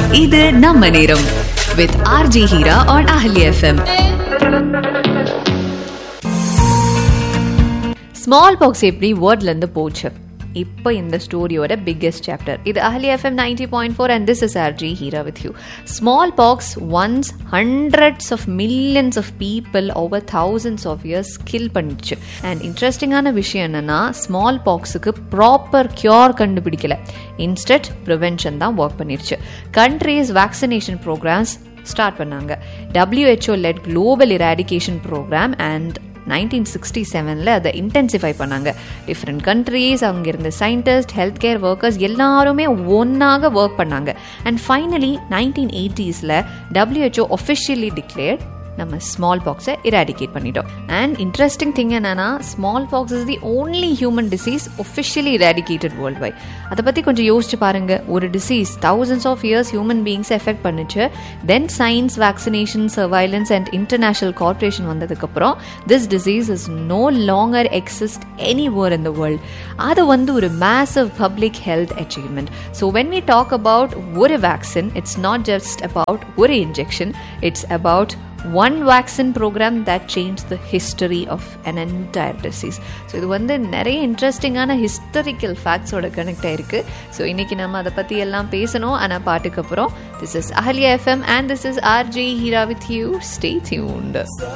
இது நம்ம நேரம் with RJ Heera on Ahali FM smallpox எப்படி வேர்ட்லேருந்து போச்சு இப்போ இந்த ஸ்டோரியோட பிக்கெஸ்ட் சாப்டர் இது Ahali FM ninety point four and this is RJ Heera with you smallpox once hundreds of millions of people over thousands of years kill பண்ணிடுச்சு and இன்ட்ரெஸ்டிங்கான விஷயம் என்னன்னா ஸ்மால் பாக்ஸுக்கு ப்ராப்பர் கியூர் கண்டுபிடிக்கல இன்ஸ்டட் ப்ரிவென்ஷன் தான் ஒர்க் பண்ணிருச்சு கண்ட்ரீஸ் வேக்சினேஷன் ப்ரோக்ராம்ஸ் ஸ்டார்ட் பண்ணாங்க WHO led global eradication program and nineteen sixty செவனில் அதை இன்டென்சிஃபை பண்ணாங்க டிஃப்ரெண்ட் கண்ட்ரீஸ் அங்கே இருந்த சயின்டிஸ்ட் ஹெல்த் கேர் ஒர்க்கர்ஸ் எல்லாருமே ஒன்றாக ஒர்க் பண்ணாங்க அண்ட் ஃபைனலி நைன்டீன் எயிட்டிஸில் டபிள்யூஹெச்ஓ ஒஃபிஷியலி டிக்ளேர்ட் நம்ம ஸ்மால் பாக்ஸை இராடிகேட் பண்ணிட்டோம் அண்ட் இன்ட்ரெஸ்டிங் திங் என்னன்னா smallpox is the only human disease officially eradicated worldwide அதை பற்றி கொஞ்சம் யோசிச்சு பாருங்க ஒரு disease thousands of years human beings effect பண்ணுச்சு then science vaccination surveillance and international corporation வந்ததுக்கப்புறம் this disease is no longer exist anywhere in the world அது வந்து ஒரு massive public health achievement so when we talk about ஒரு vaccine it's not just about ஒரு injection it's about one vaccine program that change the history of an entire disease so இது வந்து நிறைய இன்ட்ரெஸ்டிங்கான historical ஃபேக்ட்ஸோட கனெக்ட் ஆயிருக்கு so இன்னைக்கு நம்ம அதை பற்றி எல்லாம் பேசணும் ஆனால் பாட்டுக்கு அப்புறம் this is Ahaliya F M and this is RJ Heera with you stay tuned